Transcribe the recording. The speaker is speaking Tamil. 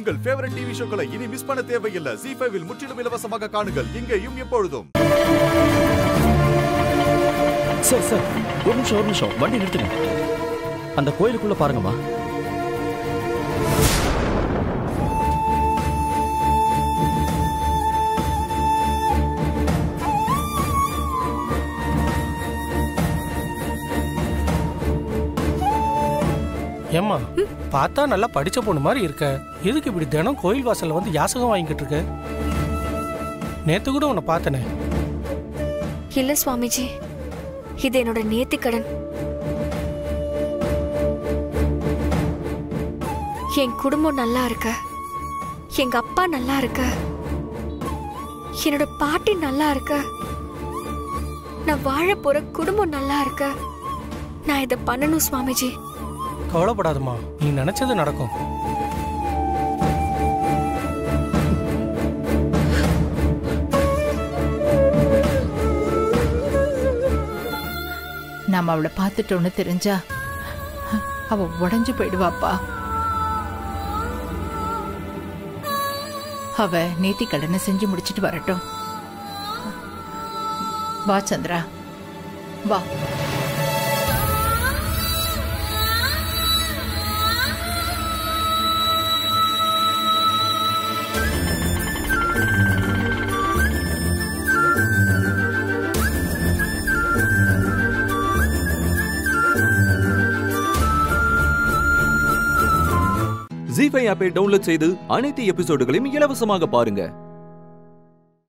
உங்கள் ஃபேவரட் டிவி ஷோக்களை இனி மிஸ் பண்ண தேவையில்லை ஜி ஃபைவில் முற்றிலும் இலவசமாக காணுங்கள் இங்கேயும் எப்பொழுதும் சார் சார் ஒரு நிமிஷம் ஒரு நிமிஷம் வண்டி நிறுத்துங்க அந்த கோயிலுக்குள்ள பாருங்கம்மா ஏம்மா பார்த்தா நல்லா படிச்ச பொண்ணு மாதிரி இருக்க எதுக்கு இப்படி தினம் கோயில் வாசல்ல வந்து யாசகம் வாங்கிட்டு இருக்க நேத்து கூட உன்னை பார்த்தனே இல்ல சுவாமிஜி இது என்னோட நேர்த்திக்கடன் என் குடும்பம் நல்லா இருக்க எங்க அப்பா நல்லா இருக்க என்னோட பாட்டி நல்லா இருக்க நான் வாழ போற குடும்பம் நல்லா இருக்க நான் இதை பண்ணணும் சுவாமிஜி கவலைப்படாதம்மா நீ நினைச்சது நடக்கும் நாம அவளை பார்த்துட்டோன்னு தெரிஞ்சா அவ உடைஞ்சு போயிடுவாப்பா அவ நேத்தி கடனை செஞ்சு முடிச்சிட்டு வரட்டும் வா சந்திரா வா ஜி ஃபைவ் ஆப்பை டவுன்லோட் செய்து அனைத்து எபிசோடுகளையும் இலவசமாக பாருங்க